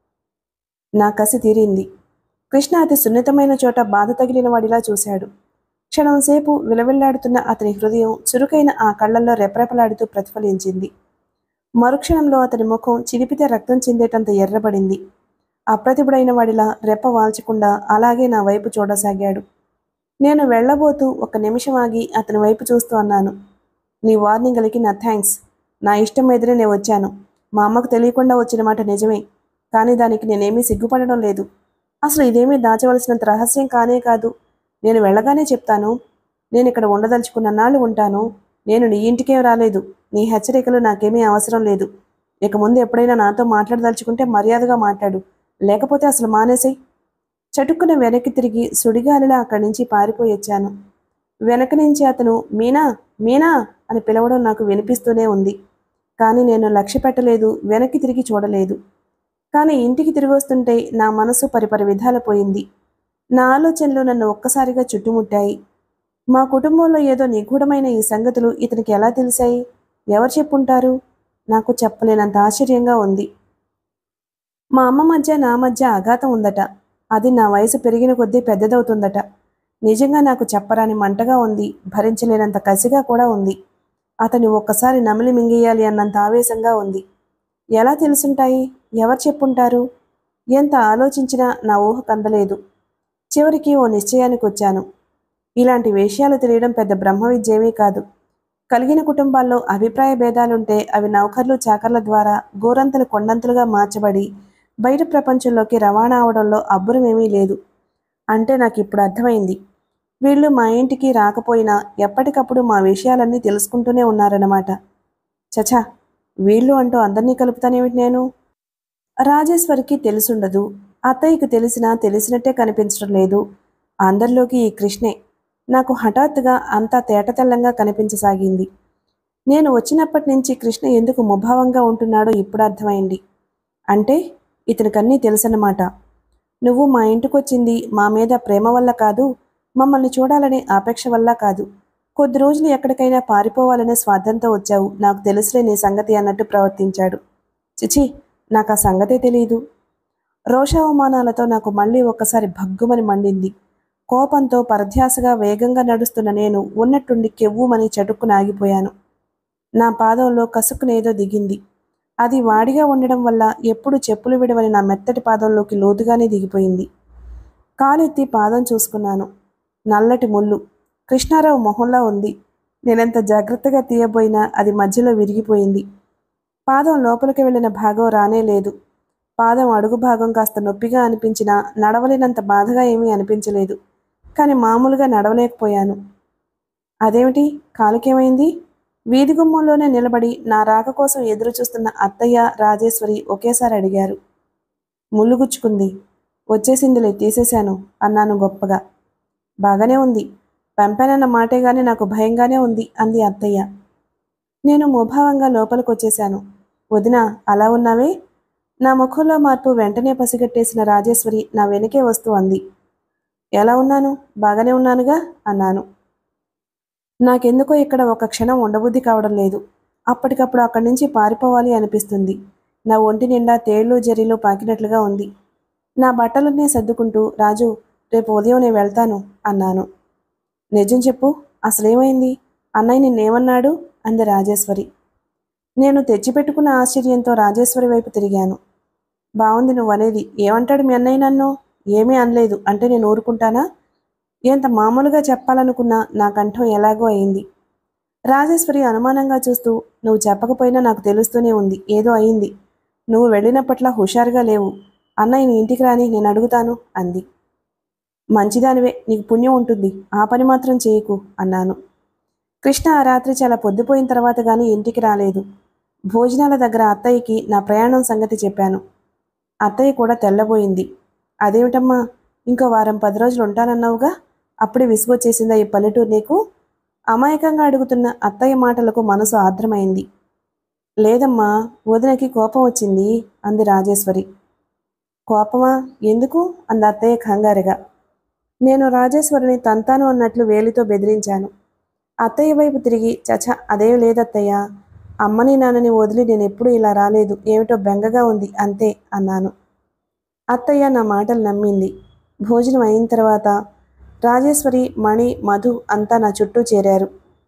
నా కసి తీరింది కృష్ణ అతి సున్నితమైన చోట బాధ తగిలిన వాడిలా చూశాడు క్షణంసేపు విలవిల్లాడుతున్న అతని హృదయం చురుకైన ఆ కళ్ళల్లో రెపరెపలాడుతూ ప్రతిఫలించింది మరుక్షణంలో అతని ముఖం చిరిపితే రక్తం చిందేటంత ఎర్రబడింది అప్రతిభుడైన వాడిలా రెప్ప వాల్చకుండా అలాగే నా వైపు చూడసాగాడు నేను వెళ్ళబోతూ ఒక నిమిషం ఆగి అతని వైపు చూస్తూ అన్నాను నీ వార్నింగ్లకి నా థ్యాంక్స్ నా ఇష్టం మీదనే నేను వచ్చాను మా అమ్మకు తెలియకుండా వచ్చిన మాట నిజమే కానీ దానికి నేనేమీ సిగ్గుపడడం లేదు అసలు ఇదేమీ దాచవలసినంత రహస్యం కానే కాదు నేను వెళ్ళగానే చెప్తాను నేను ఇక్కడ ఉండదలుచుకున్న నాళ్ళు ఉంటాను నేను నీ ఇంటికేం రాలేదు నీ హెచ్చరికలు నాకేమీ అవసరం లేదు ఇక ముందు ఎప్పుడైనా నాతో మాట్లాడదలుచుకుంటే మర్యాదగా మాట్లాడు లేకపోతే అసలు మానేసేయ్ చటుక్కున వెనక్కి తిరిగి సుడిగాలిలా అక్కడి నుంచి పారిపోయి వచ్చాను వెనక నుంచి అతను మీనా మీనా అని పిలవడం నాకు వినిపిస్తూనే ఉంది కానీ నేను లక్ష్య పెట్టలేదు వెనక్కి తిరిగి చూడలేదు కానీ ఇంటికి తిరిగి వస్తుంటే నా మనసు పరిపరి విధాల పోయింది నా ఆలోచనలు నన్ను ఒక్కసారిగా చుట్టుముట్టాయి మా కుటుంబంలో ఏదో నిగూఢమైన ఈ సంగతులు ఇతనికి ఎలా తెలిసాయి ఎవరు చెప్పుంటారు నాకు చెప్పలేనంత ఆశ్చర్యంగా ఉంది మా అమ్మ మధ్య నా మధ్య అఘాతం ఉందట అది నా వయసు పెరిగిన కొద్దీ పెద్దదవుతుందట నిజంగా నాకు చెప్పరాని మంటగా ఉంది భరించలేనంత కసిగా కూడా ఉంది అతని ఒక్కసారి నమిలి మింగేయాలి అన్నంత ఆవేశంగా ఉంది ఎలా తెలుసుంటాయి ఎవరు చెప్పుంటారు ఎంత ఆలోచించినా నా ఊహ కందలేదు చివరికి ఓ నిశ్చయానికి వచ్చాను ఇలాంటి విషయాలు తెలియడం పెద్ద బ్రహ్మ విద్యేమీ కాదు కలిగిన కుటుంబాల్లో అభిప్రాయ భేదాలుంటే అవి నౌకర్లు చాకర్ల ద్వారా గోరంతలు కొండంతలుగా మార్చబడి బయట ప్రపంచంలోకి రవాణా అవడంలో అబ్బురమేమీ లేదు అంటే నాకు ఇప్పుడు అర్థమైంది వీళ్ళు మా ఇంటికి రాకపోయినా ఎప్పటికప్పుడు మా విషయాలన్నీ తెలుసుకుంటూనే ఉన్నారన్నమాట చచా వీళ్ళు అంటూ అందరినీ కలుపుతానేమిటి నేను రాజేశ్వరికి తెలుసుండదు అత్తయ్యకు తెలిసినా తెలిసినట్టే కనిపించడం లేదు అందరిలోకి ఈ కృష్ణే నాకు హఠాత్తుగా అంతా తేటతెల్లంగా కనిపించసాగింది నేను వచ్చినప్పటి నుంచి కృష్ణ ఎందుకు ముభావంగా ఉంటున్నాడో ఇప్పుడు అర్థమైంది అంటే ఇతనికన్నీ తెలుసన్నమాట నువ్వు మా ఇంటికొచ్చింది మా మీద ప్రేమ వల్ల కాదు మమ్మల్ని చూడాలనే ఆపేక్ష వల్ల కాదు కొద్ది రోజులు ఎక్కడికైనా పారిపోవాలనే స్వార్థంతో వచ్చావు నాకు తెలుసులే నీ సంగతి అన్నట్టు ప్రవర్తించాడు చిచి నాకు ఆ సంగతే తెలియదు రోషావమానాలతో నాకు మళ్ళీ ఒక్కసారి భగ్గుమని మండింది కోపంతో పరధ్యాసగా వేగంగా నడుస్తున్న నేను ఉన్నట్టుండి కెవ్వుమని చటుక్కున ఆగిపోయాను నా పాదంలో కసుక్కునేదో దిగింది అది వాడిగా ఉండడం వల్ల ఎప్పుడు చెప్పులు విడవని నా మెత్తటి పాదంలోకి లోతుగానే దిగిపోయింది కాలెత్తి పాదం చూసుకున్నాను నల్లటి ముళ్ళు కృష్ణారావు మొహంలా ఉంది నేనెంత జాగ్రత్తగా తీయబోయినా అది మధ్యలో విరిగిపోయింది పాదం లోపలికి వెళ్ళిన భాగం రానే లేదు పాదం అడుగు భాగం కాస్త నొప్పిగా అనిపించినా నడవలేనంత బాధగా ఏమీ అనిపించలేదు కానీ మామూలుగా నడవలేకపోయాను అదేమిటి కాలుకేమైంది వీధి గుమ్మంలోనే నిలబడి నా రాక కోసం ఎదురు చూస్తున్న అత్తయ్య రాజేశ్వరి ఒకేసారి అడిగారు ముళ్ళు గుచ్చుకుంది వచ్చేసిందిలే తీసేశాను అన్నాను గొప్పగా బాగానే ఉంది పంపానన్న మాటే గాని నాకు భయంగానే ఉంది అంది అత్తయ్య నేను ముభావంగా లోపలికి వచ్చేశాను వదిన అలా ఉన్నావే నా ముఖంలో మార్పు వెంటనే పసిగట్టేసిన రాజేశ్వరి నా వెనకే వస్తూ అంది ఎలా ఉన్నాను బాగానే ఉన్నానుగా అన్నాను నాకెందుకో ఇక్కడ ఒక క్షణం ఉండబుద్ధి కావడం లేదు అప్పటికప్పుడు అక్కడి నుంచి పారిపోవాలి అనిపిస్తుంది నా ఒంటి నిండా తేళ్లు జరీలు పాకినట్లుగా ఉంది నా బట్టలన్నీ సర్దుకుంటూ రాజు రేపు ఉదయం నేను వెళ్తాను అన్నాను నిజం చెప్పు అసలేమైంది అన్నయ్య నిన్నేమన్నాడు అంది రాజేశ్వరి నేను తెచ్చిపెట్టుకున్న ఆశ్చర్యంతో రాజేశ్వరి వైపు తిరిగాను బాగుంది నువ్వు అనేది ఏమంటాడు మీ అన్నయ్య నన్ను ఏమీ అనలేదు అంటే నేను ఊరుకుంటానా ఎంత మామూలుగా చెప్పాలనుకున్నా నా కంఠం ఎలాగో అయింది రాజేశ్వరి అనుమానంగా చూస్తూ నువ్వు చెప్పకపోయినా నాకు తెలుస్తూనే ఉంది ఏదో అయింది నువ్వు వెళ్ళినప్పట్లా హుషారుగా లేవు అన్నయ్య నీ ఇంటికి రాని నేను అడుగుతాను అంది మంచిదానివే నీకు పుణ్యం ఉంటుంది ఆ పని మాత్రం చేయకు అన్నాను కృష్ణ ఆ రాత్రి చాలా పొద్దుపోయిన తర్వాత గాని ఇంటికి రాలేదు భోజనాల దగ్గర అత్తయ్యకి నా ప్రయాణం సంగతి చెప్పాను అత్తయ్య కూడా తెల్లబోయింది అదేమిటమ్మా ఇంకో వారం పది రోజులు ఉంటానన్నావుగా అప్పుడే విసుగొచ్చేసిందా ఈ పల్లెటూరు నీకు అమాయకంగా అడుగుతున్న అత్తయ్య మాటలకు మనసు ఆర్ద్రమైంది లేదమ్మా వదినకి కోపం వచ్చింది అంది రాజేశ్వరి కోపమా ఎందుకు అంది అత్తయ్య కంగారుగా నేను రాజేశ్వరిని తంతాను అన్నట్లు వేలితో బెదిరించాను అత్తయ్య వైపు తిరిగి చచ అదేం లేదత్తయ్య అమ్మని నాన్నని వదిలి నేను ఎప్పుడూ ఇలా రాలేదు ఏమిటో బెంగగా ఉంది అంతే అన్నాను అత్తయ్య నా మాటలు నమ్మింది భోజనం అయిన తర్వాత రాజేశ్వరి మణి మధు అంతా నా చుట్టూ చేరారు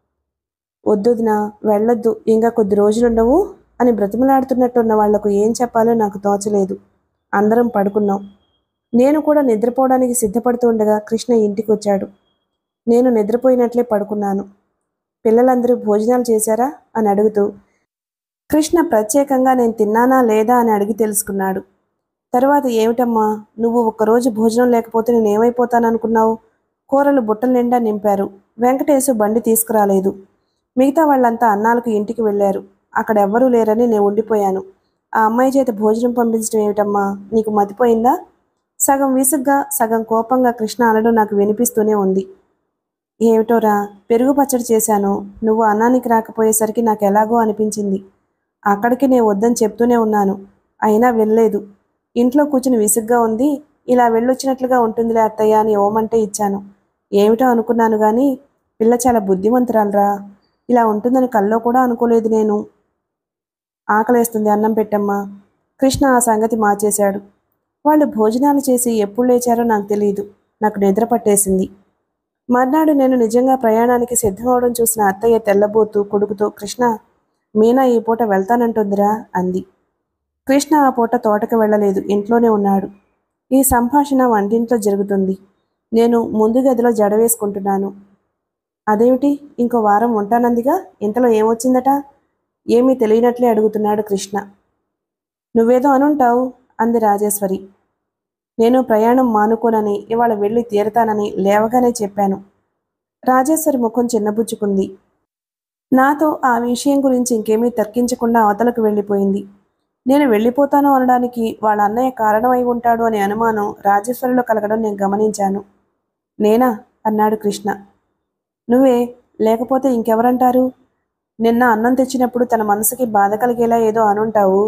వద్దొదినా వెళ్ళొద్దు ఇంకా కొద్ది రోజులుండవు అని బ్రతిమలాడుతున్నట్టున్న వాళ్లకు ఏం చెప్పాలో నాకు తోచలేదు అందరం పడుకున్నాం నేను కూడా నిద్రపోవడానికి సిద్ధపడుతూ ఉండగా కృష్ణ ఇంటికి వచ్చాడు నేను నిద్రపోయినట్లే పడుకున్నాను పిల్లలందరూ భోజనాలు చేశారా అని అడుగుతూ కృష్ణ ప్రత్యేకంగా నేను తిన్నానా లేదా అని అడిగి తెలుసుకున్నాడు తర్వాత ఏమిటమ్మా నువ్వు ఒక్కరోజు భోజనం లేకపోతే నేను ఏమైపోతాననుకున్నావు కూరలు బుట్టల నిండా నింపారు వెంకటేశు బండి తీసుకురాలేదు మిగతా వాళ్ళంతా అన్నాలకు ఇంటికి వెళ్ళారు అక్కడ ఎవ్వరూ లేరని నేను ఉండిపోయాను ఆ అమ్మాయి చేత భోజనం పంపించడం ఏమిటమ్మా నీకు మతిపోయిందా సగం విసుగ్గా సగం కోపంగా కృష్ణ అనడం నాకు వినిపిస్తూనే ఉంది ఏమిటోరా పెరుగు పచ్చడి చేశాను నువ్వు అన్నానికి రాకపోయేసరికి నాకు ఎలాగో అనిపించింది అక్కడికి నేను వద్దని చెప్తూనే ఉన్నాను అయినా వెళ్ళలేదు ఇంట్లో కూర్చుని విసుగ్గా ఉంది ఇలా వెళ్ళొచ్చినట్లుగా ఉంటుందిలే అత్తయ్య అని ఓమంటే ఇచ్చాను ఏమిటో అనుకున్నాను కానీ పిల్ల చాలా బుద్ధిమంతురాలరా ఇలా ఉంటుందని కల్లో కూడా అనుకోలేదు నేను ఆకలేస్తుంది అన్నం పెట్టమ్మా కృష్ణ ఆ సంగతి మార్చేశాడు వాళ్ళు భోజనాలు చేసి ఎప్పుడు లేచారో నాకు తెలియదు నాకు నిద్ర పట్టేసింది మర్నాడు నేను నిజంగా ప్రయాణానికి సిద్ధమవడం చూసిన అత్తయ్య తెల్లబోతూ కొడుకుతో కృష్ణ మీనా ఈ పూట వెళ్తానంటుందిరా అంది కృష్ణ ఆ పూట తోటకు వెళ్ళలేదు ఇంట్లోనే ఉన్నాడు ఈ సంభాషణ వంటింట్లో జరుగుతుంది నేను ముందు గదిలో జడ వేసుకుంటున్నాను అదేమిటి ఇంకో వారం ఉంటానందిగా ఇంతలో ఏమొచ్చిందట ఏమీ తెలియనట్లే అడుగుతున్నాడు కృష్ణ నువ్వేదో అనుంటావు అంది రాజేశ్వరి నేను ప్రయాణం మానుకోనని ఇవాళ వెళ్ళి తీరతానని లేవగానే చెప్పాను రాజేశ్వరి ముఖం చిన్నబుచ్చుకుంది నాతో ఆ విషయం గురించి ఇంకేమీ తర్కించకుండా అవతలకు వెళ్ళిపోయింది నేను వెళ్ళిపోతాను అనడానికి వాళ్ళ అన్నయ్య కారణమై ఉంటాడు అనే అనుమానం రాజేశ్వరిలో కలగడం నేను గమనించాను నేనా అన్నాడు కృష్ణ నువ్వే లేకపోతే ఇంకెవరంటారు నిన్న అన్నం తెచ్చినప్పుడు తన మనసుకి బాధ కలిగేలా ఏదో అనుంటావు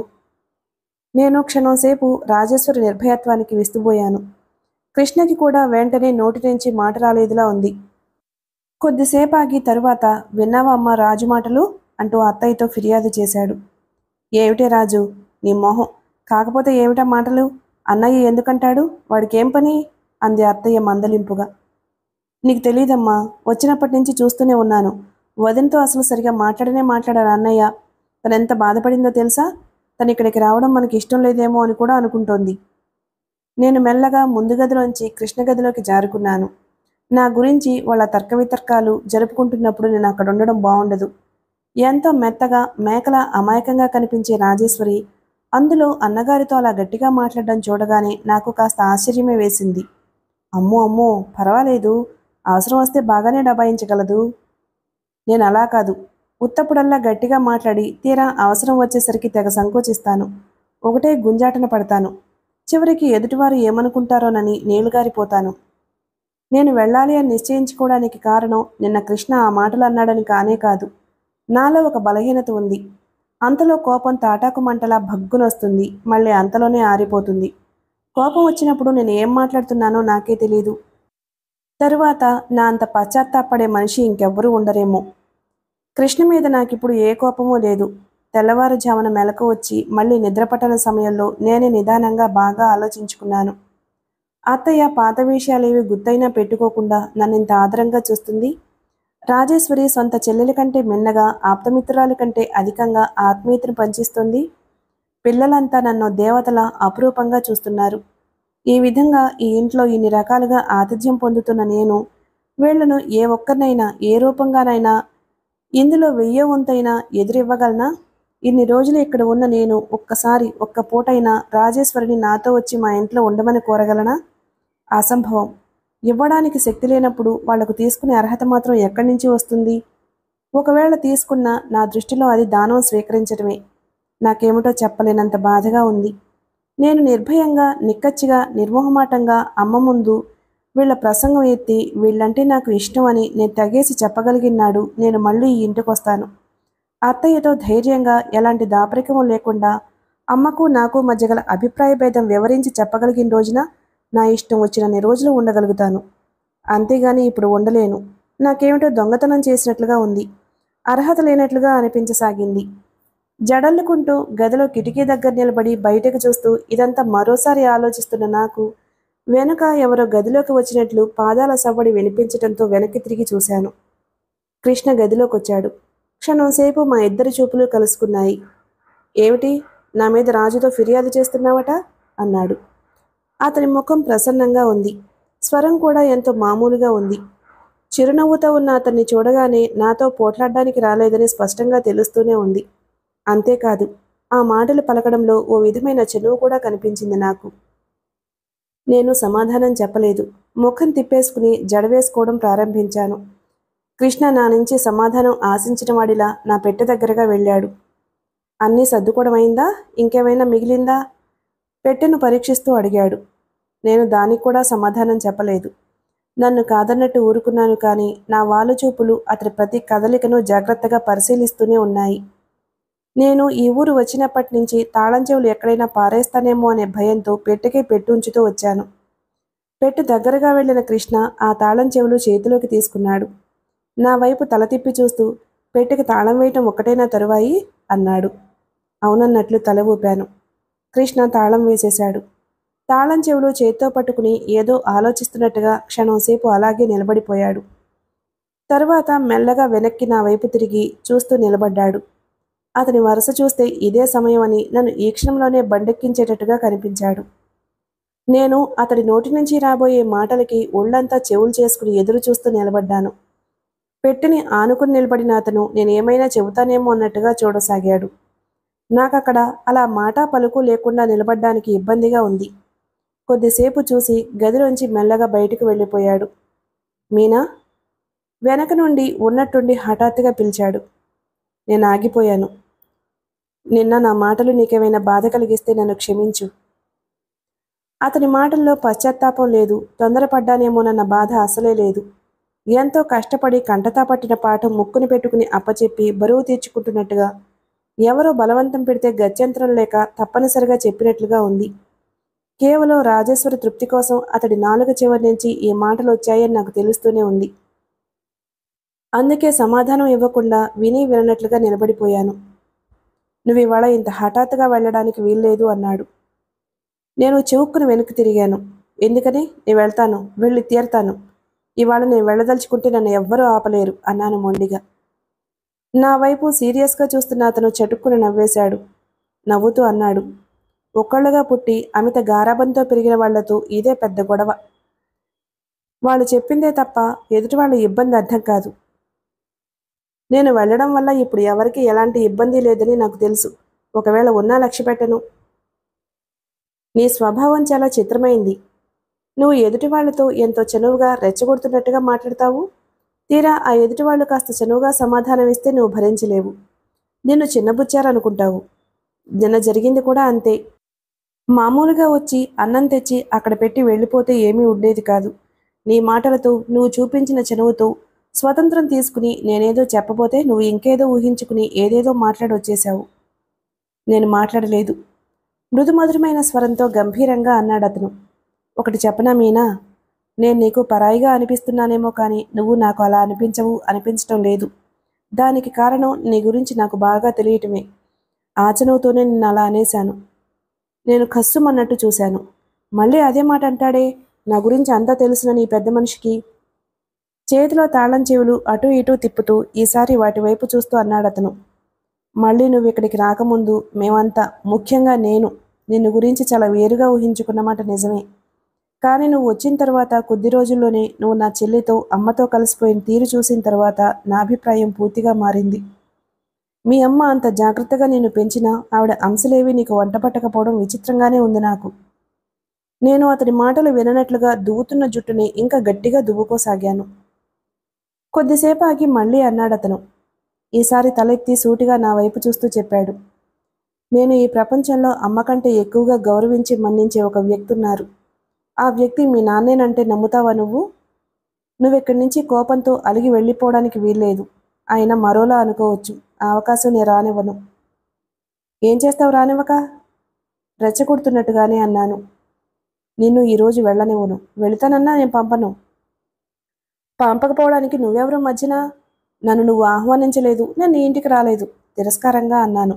నేను క్షణంసేపు రాజేశ్వరి నిర్భయత్వానికి విస్తుపోయాను కృష్ణకి కూడా వెంటనే నోటి నుంచి మాట రాలేదులా ఉంది కొద్దిసేపు ఆగి తరువాత విన్నావా అమ్మ రాజు మాటలు అంటూ అత్తయ్యతో ఫిర్యాదు చేశాడు ఏమిటే రాజు నీ మొహం కాకపోతే ఏమిటా మాటలు అన్నయ్య ఎందుకంటాడు వాడికి ఏం పని అంది అత్తయ్య మందలింపుగా నీకు తెలియదమ్మా వచ్చినప్పటి నుంచి చూస్తూనే ఉన్నాను వదినతో అసలు సరిగా మాట్లాడనే మాట్లాడారు అన్నయ్య తను ఎంత బాధపడిందో తెలుసా తను ఇక్కడికి రావడం మనకి ఇష్టం లేదేమో అని కూడా అనుకుంటోంది నేను మెల్లగా ముందు గదిలోంచి కృష్ణ గదిలోకి జారుకున్నాను నా గురించి వాళ్ళ తర్క వితర్కాలు జరుపుకుంటున్నప్పుడు నేను అక్కడ ఉండడం బాగుండదు ఎంతో మెత్తగా మేకల అమాయకంగా కనిపించే రాజేశ్వరి అందులో అన్నగారితో అలా గట్టిగా మాట్లాడడం చూడగానే నాకు కాస్త ఆశ్చర్యమే వేసింది అమ్మో అమ్మో పర్వాలేదు అవసరం వస్తే బాగానే డబాయించగలదు నేను అలా కాదు ఉత్తప్పుడల్లా గట్టిగా మాట్లాడి తీరా అవసరం వచ్చేసరికి తెగ సంకోచిస్తాను ఒకటే గుంజాటన పడతాను చివరికి ఎదుటివారు ఏమనుకుంటారోనని నీలుగారిపోతాను నేను వెళ్ళాలి అని నిశ్చయించుకోవడానికి కారణం నిన్న కృష్ణ ఆ మాటలు అన్నాడని కానే కాదు నాలో ఒక బలహీనత ఉంది అంతలో కోపం తాటాకు మంటలా భగ్గునొస్తుంది మళ్ళీ అంతలోనే ఆరిపోతుంది కోపం వచ్చినప్పుడు నేను ఏం మాట్లాడుతున్నానో నాకే తెలియదు తరువాత నా అంత పశ్చాత్తాపడే మనిషి ఇంకెవ్వరూ ఉండరేమో కృష్ణ మీద నాకిప్పుడు ఏ కోపమూ లేదు తెల్లవారుజామున మెలకు వచ్చి మళ్ళీ నిద్రపట్టన సమయంలో నేనే నిదానంగా బాగా ఆలోచించుకున్నాను అత్తయ్య పాత విషయాలేవి గుర్తైనా పెట్టుకోకుండా నన్ను ఇంత ఆదరంగా చూస్తుంది రాజేశ్వరి సొంత చెల్లెల కంటే మిన్నగా ఆప్తమిత్రురాలి కంటే అధికంగా ఆత్మీయతను పంచిస్తుంది పిల్లలంతా నన్ను దేవతల అపురూపంగా చూస్తున్నారు ఈ విధంగా ఈ ఇంట్లో ఇన్ని రకాలుగా ఆతిథ్యం పొందుతున్న నేను వీళ్లను ఏ ఒక్కరినైనా ఏ రూపంగానైనా ఇందులో వెయ్యో వంతైనా ఎదురివ్వగలనా ఇన్ని రోజులు ఇక్కడ ఉన్న నేను ఒక్కసారి ఒక్క పూటైనా రాజేశ్వరిని నాతో వచ్చి మా ఇంట్లో ఉండమని కోరగలనా అసంభవం ఇవ్వడానికి శక్తి లేనప్పుడు వాళ్లకు తీసుకునే అర్హత మాత్రం ఎక్కడి నుంచి వస్తుంది ఒకవేళ తీసుకున్నా నా దృష్టిలో అది దానం స్వీకరించడమే నాకేమిటో చెప్పలేనంత బాధగా ఉంది నేను నిర్భయంగా నిక్కచ్చిగా నిర్మోహమాటంగా అమ్మ ముందు వీళ్ళ ప్రసంగం ఎత్తి వీళ్ళంటే నాకు ఇష్టం అని నేను తెగేసి చెప్పగలిగినాడు నేను మళ్ళీ ఈ ఇంటికి వస్తాను అత్తయ్యతో ధైర్యంగా ఎలాంటి దాపరికము లేకుండా అమ్మకు నాకు మధ్య గల అభిప్రాయ భేదం వివరించి చెప్పగలిగిన రోజున నా ఇష్టం వచ్చినన్ని రోజులు ఉండగలుగుతాను అంతేగాని ఇప్పుడు ఉండలేను నాకేమిటో దొంగతనం చేసినట్లుగా ఉంది అర్హత లేనట్లుగా అనిపించసాగింది జడల్లుకుంటూ గదిలో కిటికీ దగ్గర నిలబడి బయటకు చూస్తూ ఇదంతా మరోసారి ఆలోచిస్తున్న నాకు వెనుక ఎవరో గదిలోకి వచ్చినట్లు పాదాల సవ్వడి వినిపించటంతో వెనక్కి తిరిగి చూశాను కృష్ణ గదిలోకి వచ్చాడు క్షణంసేపు మా ఇద్దరి చూపులు కలుసుకున్నాయి ఏమిటి నా మీద రాజుతో ఫిర్యాదు చేస్తున్నావట అన్నాడు అతని ముఖం ప్రసన్నంగా ఉంది స్వరం కూడా ఎంతో మామూలుగా ఉంది చిరునవ్వుతో ఉన్న అతన్ని చూడగానే నాతో పోట్లాడడానికి రాలేదని స్పష్టంగా తెలుస్తూనే ఉంది అంతేకాదు ఆ మాటలు పలకడంలో ఓ విధమైన చనువు కూడా కనిపించింది నాకు నేను సమాధానం చెప్పలేదు ముఖం తిప్పేసుకుని జడవేసుకోవడం ప్రారంభించాను కృష్ణ నా నుంచి సమాధానం ఆశించిన వాడిలా నా పెట్టె దగ్గరగా వెళ్ళాడు అన్నీ సర్దుకోవడం అయిందా ఇంకేమైనా మిగిలిందా పెట్టెను పరీక్షిస్తూ అడిగాడు నేను దానికి కూడా సమాధానం చెప్పలేదు నన్ను కాదన్నట్టు ఊరుకున్నాను కానీ నా వాలు చూపులు అతడి ప్రతి కదలికను జాగ్రత్తగా పరిశీలిస్తూనే ఉన్నాయి నేను ఈ ఊరు వచ్చినప్పటి నుంచి తాళం చెవులు ఎక్కడైనా పారేస్తానేమో అనే భయంతో పెట్టెకే పెట్టుంచుతూ వచ్చాను పెట్టు దగ్గరగా వెళ్ళిన కృష్ణ ఆ తాళం చెవులు చేతిలోకి తీసుకున్నాడు నా వైపు తల తిప్పి చూస్తూ పెట్టెకి తాళం వేయటం ఒక్కటైనా తరువాయి అన్నాడు అవునన్నట్లు తల ఊపాను కృష్ణ తాళం వేసేశాడు తాళం చెవులు చేత్తో పట్టుకుని ఏదో ఆలోచిస్తున్నట్టుగా క్షణంసేపు అలాగే నిలబడిపోయాడు తరువాత మెల్లగా వెనక్కి నా వైపు తిరిగి చూస్తూ నిలబడ్డాడు అతని వరుస చూస్తే ఇదే సమయం అని నన్ను ఈ క్షణంలోనే బండెక్కించేటట్టుగా కనిపించాడు నేను అతడి నోటి నుంచి రాబోయే మాటలకి ఒళ్ళంతా చెవులు చేసుకుని ఎదురు చూస్తూ నిలబడ్డాను పెట్టిని ఆనుకుని నిలబడిన అతను నేనేమైనా చెబుతానేమో అన్నట్టుగా చూడసాగాడు నాకక్కడ అలా మాటా పలుకు లేకుండా నిలబడ్డానికి ఇబ్బందిగా ఉంది కొద్దిసేపు చూసి గదిలోంచి మెల్లగా బయటకు వెళ్ళిపోయాడు మీనా వెనక నుండి ఉన్నట్టుండి హఠాత్తుగా పిలిచాడు నేను ఆగిపోయాను నిన్న నా మాటలు నీకేమైనా బాధ కలిగిస్తే నన్ను క్షమించు అతని మాటల్లో పశ్చాత్తాపం లేదు తొందరపడ్డానేమోనన్న బాధ అసలే లేదు ఎంతో కష్టపడి కంటతా పట్టిన పాఠం ముక్కుని పెట్టుకుని అప్పచెప్పి బరువు తీర్చుకుంటున్నట్టుగా ఎవరో బలవంతం పెడితే గత్యంతరం లేక తప్పనిసరిగా చెప్పినట్లుగా ఉంది కేవలం రాజేశ్వరి తృప్తి కోసం అతడి నాలుక చివరి నుంచి ఈ మాటలు వచ్చాయని నాకు తెలుస్తూనే ఉంది అందుకే సమాధానం ఇవ్వకుండా విని విననట్లుగా నిలబడిపోయాను నువ్వు ఇవాళ ఇంత హఠాత్తుగా వెళ్ళడానికి వీల్లేదు అన్నాడు నేను చెవుక్కును వెనక్కి తిరిగాను ఎందుకని నేను వెళ్తాను వెళ్ళి తీరతాను ఇవాళ నేను వెళ్ళదలుచుకుంటే నన్ను ఎవ్వరూ ఆపలేరు అన్నాను మొండిగా నా వైపు సీరియస్గా చూస్తున్న అతను చటుక్కున నవ్వేశాడు నవ్వుతూ అన్నాడు ఒక్కళ్ళుగా పుట్టి అమిత గారాబంతో పెరిగిన వాళ్లతో ఇదే పెద్ద గొడవ వాళ్ళు చెప్పిందే తప్ప ఎదుటి వాళ్ళ ఇబ్బంది అర్థం కాదు నేను వెళ్ళడం వల్ల ఇప్పుడు ఎవరికి ఎలాంటి ఇబ్బంది లేదని నాకు తెలుసు ఒకవేళ ఉన్నా లక్ష్య పెట్టను నీ స్వభావం చాలా చిత్రమైంది నువ్వు ఎదుటి వాళ్ళతో ఎంతో చనువుగా రెచ్చగొడుతున్నట్టుగా మాట్లాడతావు తీరా ఆ ఎదుటి వాళ్ళు కాస్త చనువుగా సమాధానం ఇస్తే నువ్వు భరించలేవు నిన్ను చిన్నబుచ్చారనుకుంటావు నిన్న జరిగింది కూడా అంతే మామూలుగా వచ్చి అన్నం తెచ్చి అక్కడ పెట్టి వెళ్ళిపోతే ఏమీ ఉండేది కాదు నీ మాటలతో నువ్వు చూపించిన చనువుతో స్వతంత్రం తీసుకుని నేనేదో చెప్పబోతే నువ్వు ఇంకేదో ఊహించుకుని ఏదేదో మాట్లాడొచ్చేశావు నేను మాట్లాడలేదు మృదుమధురమైన స్వరంతో గంభీరంగా అన్నాడు అతను ఒకటి చెప్పనా మీనా నేను నీకు పరాయిగా అనిపిస్తున్నానేమో కానీ నువ్వు నాకు అలా అనిపించవు అనిపించటం లేదు దానికి కారణం నీ గురించి నాకు బాగా తెలియటమే ఆ చనువుతోనే నిన్ను అలా అనేశాను నేను కస్సుమన్నట్టు చూశాను మళ్ళీ అదే మాట అంటాడే నా గురించి అంతా తెలిసిన నీ పెద్ద మనిషికి చేతిలో తాళం చెవులు అటు ఇటు తిప్పుతూ ఈసారి వాటి వైపు చూస్తూ అన్నాడు అతను మళ్ళీ నువ్వు ఇక్కడికి రాకముందు మేమంతా ముఖ్యంగా నేను నిన్ను గురించి చాలా వేరుగా ఊహించుకున్నమాట నిజమే కానీ నువ్వు వచ్చిన తర్వాత కొద్ది రోజుల్లోనే నువ్వు నా చెల్లితో అమ్మతో కలిసిపోయిన తీరు చూసిన తర్వాత నా అభిప్రాయం పూర్తిగా మారింది మీ అమ్మ అంత జాగ్రత్తగా నిన్ను పెంచినా ఆవిడ అంశలేవి నీకు వంట పట్టకపోవడం విచిత్రంగానే ఉంది నాకు నేను అతని మాటలు విననట్లుగా దువ్వుతున్న జుట్టుని ఇంకా గట్టిగా దువ్వుకోసాగాను కొద్దిసేపు ఆగి మళ్ళీ అన్నాడు అతను ఈసారి తలెత్తి సూటిగా నా వైపు చూస్తూ చెప్పాడు నేను ఈ ప్రపంచంలో అమ్మ కంటే ఎక్కువగా గౌరవించి మన్నించే ఒక వ్యక్తి ఉన్నారు ఆ వ్యక్తి మీ నాన్నేనంటే నమ్ముతావా నువ్వు నువ్వెక్కడి నుంచి కోపంతో అలిగి వెళ్ళిపోవడానికి వీల్లేదు ఆయన మరోలా అనుకోవచ్చు ఆ అవకాశం నేను రానివ్వను ఏం చేస్తావు రానివ్వక రెచ్చగొడుతున్నట్టుగానే అన్నాను నిన్ను ఈరోజు వెళ్ళనివ్వను వెళతానన్నా నేను పంపను పంపకపోవడానికి నువ్వెవరు మధ్యన నన్ను నువ్వు ఆహ్వానించలేదు నేను నీ ఇంటికి రాలేదు తిరస్కారంగా అన్నాను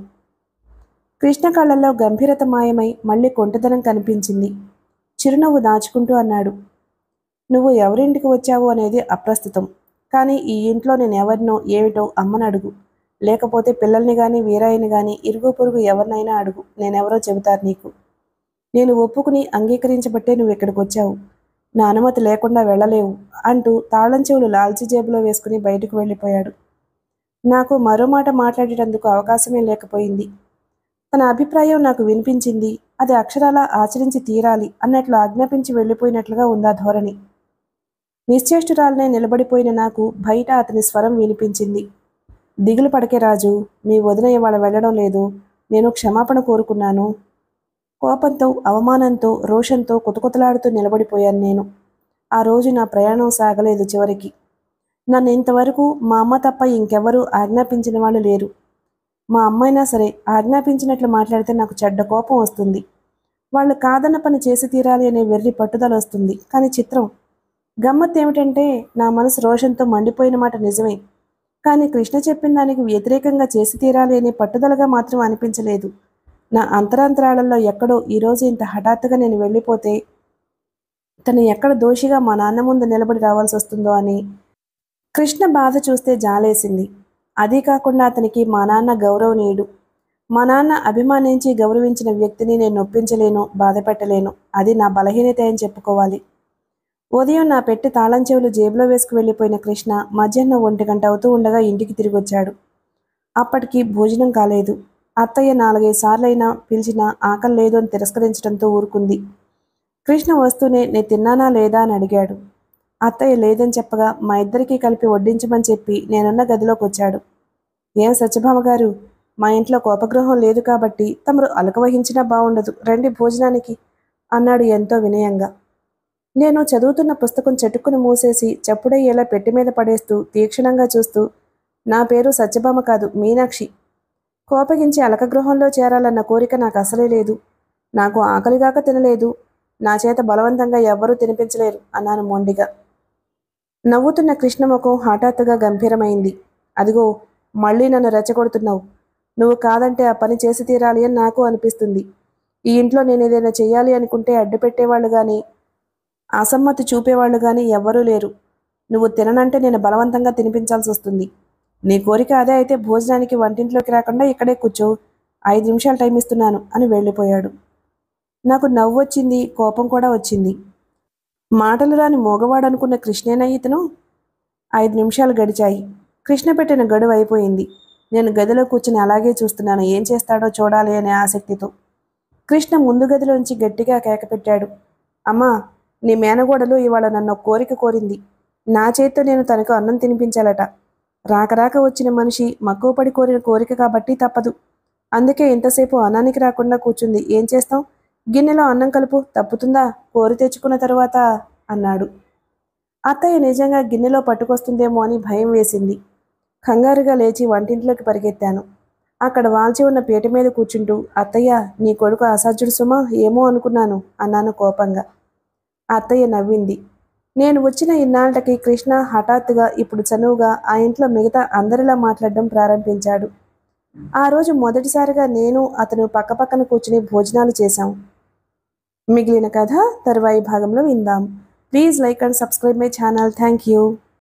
కృష్ణ కళ్ళల్లో గంభీరత మాయమై మళ్ళీ కొంటదనం కనిపించింది చిరునవ్వు దాచుకుంటూ అన్నాడు నువ్వు ఎవరింటికి వచ్చావు అనేది అప్రస్తుతం కానీ ఈ ఇంట్లో నేను ఎవరినో ఏమిటో అమ్మని అడుగు లేకపోతే పిల్లల్ని కానీ వీరాయిని కానీ ఇరుగు పొరుగు ఎవరినైనా అడుగు నేనెవరో చెబుతారు నీకు నేను ఒప్పుకుని అంగీకరించబట్టే నువ్వు ఇక్కడికి వచ్చావు నా అనుమతి లేకుండా వెళ్ళలేవు అంటూ తాళం చెవులు లాల్చి జేబులో వేసుకుని బయటకు వెళ్ళిపోయాడు నాకు మరో మాట మాట్లాడేటందుకు అవకాశమే లేకపోయింది తన అభిప్రాయం నాకు వినిపించింది అది అక్షరాలా ఆచరించి తీరాలి అన్నట్లు ఆజ్ఞాపించి వెళ్ళిపోయినట్లుగా ఉందా ధోరణి నిశ్చేష్టురాలనే నిలబడిపోయిన నాకు బయట అతని స్వరం వినిపించింది దిగులు పడకే రాజు మీ వదిన ఇవాళ వెళ్ళడం లేదు నేను క్షమాపణ కోరుకున్నాను కోపంతో అవమానంతో రోషంతో కుతకుతలాడుతూ నిలబడిపోయాను నేను ఆ రోజు నా ప్రయాణం సాగలేదు చివరికి నన్ను ఇంతవరకు మా అమ్మ తప్ప ఇంకెవరూ ఆజ్ఞాపించిన వాళ్ళు లేరు మా అమ్మైనా సరే ఆజ్ఞాపించినట్లు మాట్లాడితే నాకు చెడ్డ కోపం వస్తుంది వాళ్ళు కాదన్న పని చేసి తీరాలి అనే వెర్రి పట్టుదల వస్తుంది కానీ చిత్రం గమ్మత్ ఏమిటంటే నా మనసు రోషంతో మండిపోయిన మాట నిజమే కానీ కృష్ణ చెప్పిన దానికి వ్యతిరేకంగా చేసి తీరాలి అనే పట్టుదలగా మాత్రం అనిపించలేదు నా అంతరాంతరాళంలో ఎక్కడో ఈరోజు ఇంత హఠాత్తుగా నేను వెళ్ళిపోతే తను ఎక్కడ దోషిగా మా నాన్న ముందు నిలబడి రావాల్సి వస్తుందో అని కృష్ణ బాధ చూస్తే జాలేసింది అదీ కాకుండా అతనికి మా నాన్న గౌరవనీయుడు మా నాన్న అభిమానించి గౌరవించిన వ్యక్తిని నేను నొప్పించలేను బాధ పెట్టలేను అది నా బలహీనత అని చెప్పుకోవాలి ఉదయం నా పెట్టి తాళం చెవులు జేబులో వేసుకు వెళ్ళిపోయిన కృష్ణ మధ్యాహ్నం ఒంటి గంట అవుతూ ఉండగా ఇంటికి తిరిగి వచ్చాడు అప్పటికి భోజనం కాలేదు అత్తయ్య నాలుగైదు సార్లైనా పిలిచినా ఆకలి లేదు అని తిరస్కరించడంతో ఊరుకుంది కృష్ణ వస్తూనే నేను తిన్నానా లేదా అని అడిగాడు అత్తయ్య లేదని చెప్పగా మా ఇద్దరికీ కలిపి వడ్డించమని చెప్పి నేనున్న గదిలోకి వచ్చాడు ఏం సత్యభామ గారు మా ఇంట్లో కోపగృహం లేదు కాబట్టి తమరు అలక వహించినా బాగుండదు రండి భోజనానికి అన్నాడు ఎంతో వినయంగా నేను చదువుతున్న పుస్తకం చెట్టుకుని మూసేసి చప్పుడయ్యేలా పెట్టి మీద పడేస్తూ తీక్షణంగా చూస్తూ నా పేరు సత్యభామ కాదు మీనాక్షి కోపగించి అలక గృహంలో చేరాలన్న కోరిక నాకు అసలే లేదు నాకు ఆకలిగాక తినలేదు నా చేత బలవంతంగా ఎవ్వరూ తినిపించలేరు అన్నాను మొండిగా నవ్వుతున్న కృష్ణముఖం హఠాత్తుగా గంభీరమైంది అదిగో మళ్ళీ నన్ను రెచ్చగొడుతున్నావు నువ్వు కాదంటే ఆ పని చేసి తీరాలి అని నాకు అనిపిస్తుంది ఈ ఇంట్లో నేను ఏదైనా చేయాలి అనుకుంటే అడ్డు పెట్టేవాళ్ళు కానీ అసమ్మతి చూపేవాళ్ళు కానీ ఎవ్వరూ లేరు నువ్వు తిననంటే నేను బలవంతంగా తినిపించాల్సి వస్తుంది నీ కోరిక అదే అయితే భోజనానికి వంటింట్లోకి రాకుండా ఇక్కడే కూర్చో ఐదు నిమిషాలు టైం ఇస్తున్నాను అని వెళ్ళిపోయాడు నాకు నవ్వు వచ్చింది కోపం కూడా వచ్చింది మాటలు రాని మోగవాడు అనుకున్న కృష్ణేన ఇతను ఐదు నిమిషాలు గడిచాయి కృష్ణ పెట్టిన గడువు అయిపోయింది నేను గదిలో కూర్చుని అలాగే చూస్తున్నాను ఏం చేస్తాడో చూడాలి అనే ఆసక్తితో కృష్ణ ముందు గదిలోంచి గట్టిగా కేకపెట్టాడు అమ్మా నీ మేనగోడలు ఇవాళ నన్ను ఒక కోరిక కోరింది నా చేత్తో నేను తనకు అన్నం తినిపించాలట రాక రాక వచ్చిన మనిషి మక్కువపడి కోరిన కోరిక కాబట్టి తప్పదు అందుకే ఇంతసేపు అన్నానికి రాకుండా కూర్చుంది ఏం చేస్తాం గిన్నెలో అన్నం కలుపు తప్పుతుందా కోరి తెచ్చుకున్న తరువాత అన్నాడు అత్తయ్య నిజంగా గిన్నెలో పట్టుకొస్తుందేమో అని భయం వేసింది కంగారుగా లేచి వంటింట్లోకి పరిగెత్తాను అక్కడ వాల్చి ఉన్న పీట మీద కూర్చుంటూ అత్తయ్య నీ కొడుకు అసాధ్యుడు సుమా ఏమో అనుకున్నాను అన్నాను కోపంగా అత్తయ్య నవ్వింది నేను వచ్చిన ఇన్నాళ్ళకి కృష్ణ హఠాత్తుగా ఇప్పుడు చనువుగా ఆ ఇంట్లో మిగతా అందరిలా మాట్లాడడం ప్రారంభించాడు ఆ రోజు మొదటిసారిగా నేను అతను పక్కపక్కన కూర్చుని భోజనాలు చేశాం మిగిలిన కథ తరువాయి భాగంలో విందాం please like and subscribe my channel thank you